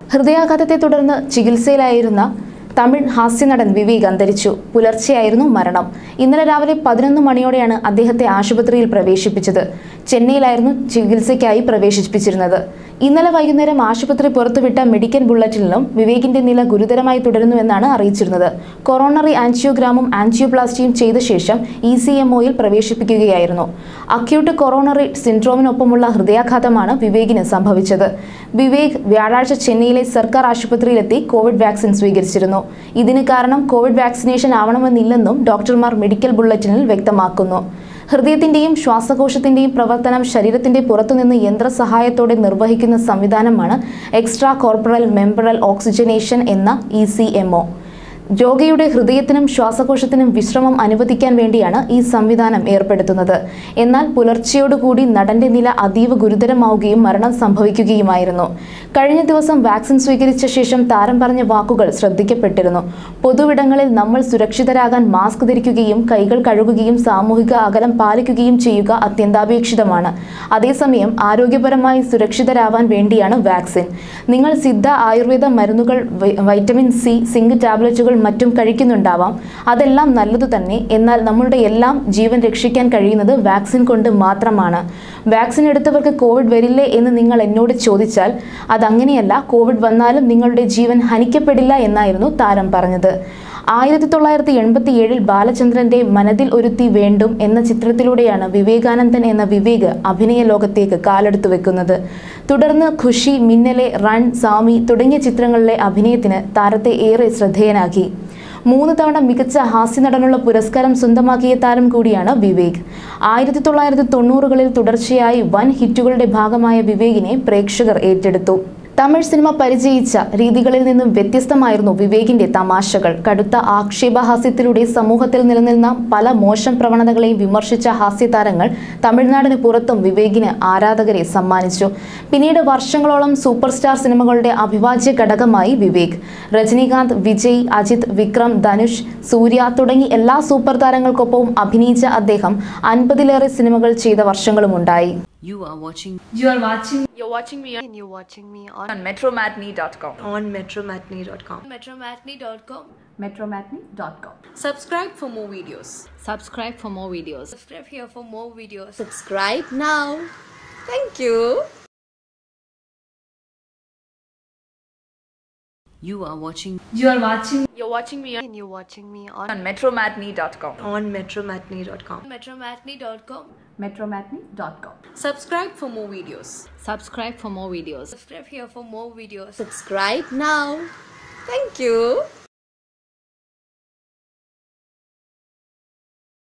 ഹൃദയാഘാതത്തെ തുടർന്ന് ചികിത്സയിലായിരുന്ന തമിഴ് ഹാസ്യനടൻ വിവേക് അന്തരിച്ചു പുലർച്ചെയായിരുന്നു മരണം ഇന്നലെ രാവിലെ പതിനൊന്ന് മണിയോടെയാണ് അദ്ദേഹത്തെ ആശുപത്രിയിൽ പ്രവേശിപ്പിച്ചത് ചെന്നൈയിലായിരുന്നു ചികിത്സയ്ക്കായി പ്രവേശിപ്പിച്ചിരുന്നത് ഇന്നലെ വൈകുന്നേരം ആശുപത്രി പുറത്തുവിട്ട മെഡിക്കൽ ബുള്ളറ്റിനിലും വിവേകിന്റെ നില ഗുരുതരമായി തുടരുന്നുവെന്നാണ് അറിയിച്ചിരുന്നത് കൊറോണറി ആൻജിയോഗ്രാമും ആൻജിയോപ്ലാസ്റ്റിയും ചെയ്ത ശേഷം ഇ സി എം ഒയിൽ പ്രവേശിപ്പിക്കുകയായിരുന്നു അക്യൂട്ട് കൊറോണറി സിൻഡ്രോമിനൊപ്പമുള്ള ഹൃദയാഘാതമാണ് വിവേകിന് സംഭവിച്ചത് വിവേക് വ്യാഴാഴ്ച ചെന്നൈയിലെ സർക്കാർ ആശുപത്രിയിലെത്തി കോവിഡ് വാക്സിൻ സ്വീകരിച്ചിരുന്നു ഇതിന് കാരണം കോവിഡ് വാക്സിനേഷൻ ആവണമെന്നില്ലെന്നും ഡോക്ടർമാർ മെഡിക്കൽ ബുള്ളറ്റിനിൽ വ്യക്തമാക്കുന്നു ഹൃദയത്തിന്റെയും ശ്വാസകോശത്തിന്റെയും പ്രവർത്തനം ശരീരത്തിന്റെ പുറത്തുനിന്ന് യന്ത്രസഹായത്തോടെ നിർവഹിക്കുന്ന സംവിധാനമാണ് എക്സ്ട്രാ കോർപ്പറൽ മെമ്പറൽ ഓക്സിജനേഷൻ എന്ന ഇ സി എം ഒ രോഗിയുടെ ഹൃദയത്തിനും ശ്വാസകോശത്തിനും വിശ്രമം അനുവദിക്കാൻ വേണ്ടിയാണ് ഈ സംവിധാനം ഏർപ്പെടുത്തുന്നത് എന്നാൽ പുലർച്ചയോടുകൂടി നടന്റെ നില അതീവ ഗുരുതരമാവുകയും മരണം സംഭവിക്കുകയുമായിരുന്നു കഴിഞ്ഞ ദിവസം വാക്സിൻ സ്വീകരിച്ച ശേഷം താരം പറഞ്ഞ വാക്കുകൾ ശ്രദ്ധിക്കപ്പെട്ടിരുന്നു പൊതുവിടങ്ങളിൽ നമ്മൾ സുരക്ഷിതരാകാൻ മാസ്ക് ധരിക്കുകയും കൈകൾ കഴുകുകയും സാമൂഹിക അകലം പാലിക്കുകയും ചെയ്യുക അത്യന്താപേക്ഷിതമാണ് അതേസമയം ആരോഗ്യപരമായി സുരക്ഷിതരാവാൻ വേണ്ടിയാണ് വാക്സിൻ നിങ്ങൾ സിദ്ധ ആയുർവേദ മരുന്നുകൾ വൈ- വൈറ്റമിൻ സി സിങ്ക് ടാബ്ലറ്റുകൾ മറ്റും കഴിക്കുന്നുണ്ടാവാം അതെല്ലാം നല്ലതു തന്നെ എന്നാൽ നമ്മളുടെ എല്ലാം ജീവൻ രക്ഷിക്കാൻ കഴിയുന്നത് വാക്സിൻ കൊണ്ട് മാത്രമാണ് വാക്സിൻ എടുത്തവർക്ക് കോവിഡ് വരില്ലേ എന്ന് നിങ്ങൾ എന്നോട് ചോദിച്ചാൽ അതങ്ങനെയല്ല കോവിഡ് വന്നാലും നിങ്ങളുടെ ജീവൻ ഹനിക്കപ്പെടില്ല എന്നായിരുന്നു താരം പറഞ്ഞത് ആയിരത്തി തൊള്ളായിരത്തി എൺപത്തി ഏഴിൽ ബാലചന്ദ്രന്റെ മനതിൽ ഒരുത്തി വേണ്ടും എന്ന ചിത്രത്തിലൂടെയാണ് വിവേകാനന്ദൻ എന്ന വിവേക് അഭിനയ ലോകത്തേക്ക് കാലെടുത്തു വെക്കുന്നത് തുടർന്ന് ഖുഷി മിന്നലെ റൺ സാമി തുടങ്ങിയ ചിത്രങ്ങളിലെ അഭിനയത്തിന് താരത്തെ ഏറെ ശ്രദ്ധേയനാക്കി മൂന്ന് തവണ മികച്ച ഹാസ്യനടനുള്ള പുരസ്കാരം സ്വന്തമാക്കിയ താരം കൂടിയാണ് വിവേക് ആയിരത്തി തൊള്ളായിരത്തി തൊണ്ണൂറുകളിൽ തുടർച്ചയായി വൻ ഹിറ്റുകളുടെ ഭാഗമായ വിവേകിനെ പ്രേക്ഷകർ ഏറ്റെടുത്തു തമിഴ് സിനിമ പരിചയിച്ച രീതികളിൽ നിന്നും വ്യത്യസ്തമായിരുന്നു വിവേകിന്റെ തമാശകൾ കടുത്ത ആക്ഷേപഹാസ്യത്തിലൂടെ സമൂഹത്തിൽ നിലനിന്ന പല മോശം പ്രവണതകളെയും വിമർശിച്ച ഹാസ്യതാരങ്ങൾ തമിഴ്നാടിന് പുറത്തും വിവേകിന് ആരാധകരെ സമ്മാനിച്ചു പിന്നീട് വർഷങ്ങളോളം സൂപ്പർ സ്റ്റാർ സിനിമകളുടെ അവിഭാജ്യ ഘടകമായി വിവേക് രജനീകാന്ത് വിജയ് അജിത് വിക്രം ധനുഷ് സൂര്യ തുടങ്ങി എല്ലാ സൂപ്പർ താരങ്ങൾക്കൊപ്പവും അഭിനയിച്ച അദ്ദേഹം അൻപതിലേറെ സിനിമകൾ ചെയ്ത വർഷങ്ങളുമുണ്ടായി You are watching You are watching You're watching me on, and you're watching me on, on metromatney.com. on metromatney.com. metromatney.com. metromatney.com Subscribe for more videos. Subscribe for more videos. Subscribe here for more videos. Subscribe now. Thank you. You are watching You are watching You're watching me on, and you're watching me on, on metromatney.com. on metromatney.com. metromatney.com. metromatney.com Subscribe for more videos. Subscribe for more videos. Subscribe here for more videos. Subscribe now. Thank you.